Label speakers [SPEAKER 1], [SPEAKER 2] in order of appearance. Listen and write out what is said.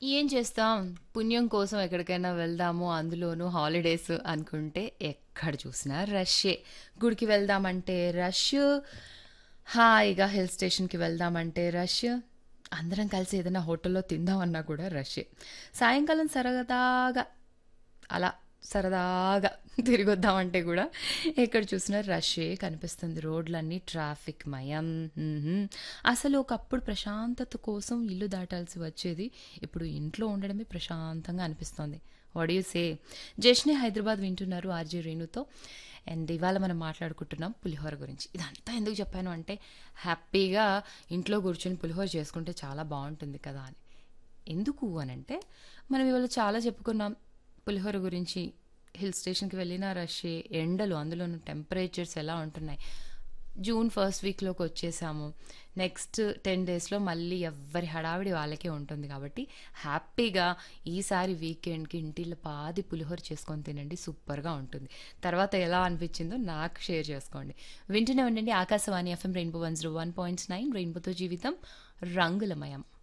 [SPEAKER 1] ఏం చేస్తాం పుణ్యం కోసం ఎక్కడికైనా వెళ్దాము అందులోనూ హాలిడేస్ అనుకుంటే ఎక్కడ చూసినా రష్యే గుడికి వెళ్దామంటే రష్ హాయిగా హిల్ స్టేషన్కి వెళ్దామంటే రష్ అందరం కలిసి ఏదైనా హోటల్లో తిందామన్నా కూడా రష్యే సాయంకాలం సరదాగా అలా సరదాగా తిరిగి వద్దామంటే కూడా ఎక్కడ చూసినా రష్యే కనిపిస్తుంది రోడ్లన్నీ ట్రాఫిక్ మయం మ్మ్హ్మ్. అసలు ఒకప్పుడు ప్రశాంతత కోసం ఇల్లు దాటాల్సి వచ్చేది ఇప్పుడు ఇంట్లో ఉండడమే ప్రశాంతంగా అనిపిస్తోంది వడియు సే జష్నే హైదరాబాద్ వింటున్నారు ఆర్జే రేణుతో అండ్ ఇవాళ మనం మాట్లాడుకుంటున్నాం పులిహోర గురించి ఇదంతా ఎందుకు చెప్పాను అంటే హ్యాపీగా ఇంట్లో కూర్చొని పులిహోర చేసుకుంటే చాలా బాగుంటుంది కదా అని ఎందుకు అని అంటే మనం ఇవాళ చాలా చెప్పుకున్నాం పులిహోర గురించి హిల్ స్టేషన్కి వెళ్ళిన రష్ ఎండలు అందులోనూ టెంపరేచర్స్ ఎలా ఉంటున్నాయి జూన్ ఫస్ట్ వీక్లోకి వచ్చేసాము నెక్స్ట్ టెన్ డేస్లో మళ్ళీ ఎవ్వరి హడావిడి వాళ్ళకే ఉంటుంది కాబట్టి హ్యాపీగా ఈసారి వీకెండ్కి ఇంటిలో పాది పులిహోర చేసుకొని తినండి సూపర్గా ఉంటుంది తర్వాత ఎలా అనిపించిందో నాకు షేర్ చేసుకోండి వింటూనే ఉండండి Akashvani FM rainbow one zero one points nine రెయిన్బోతో జీవితం రంగులమయం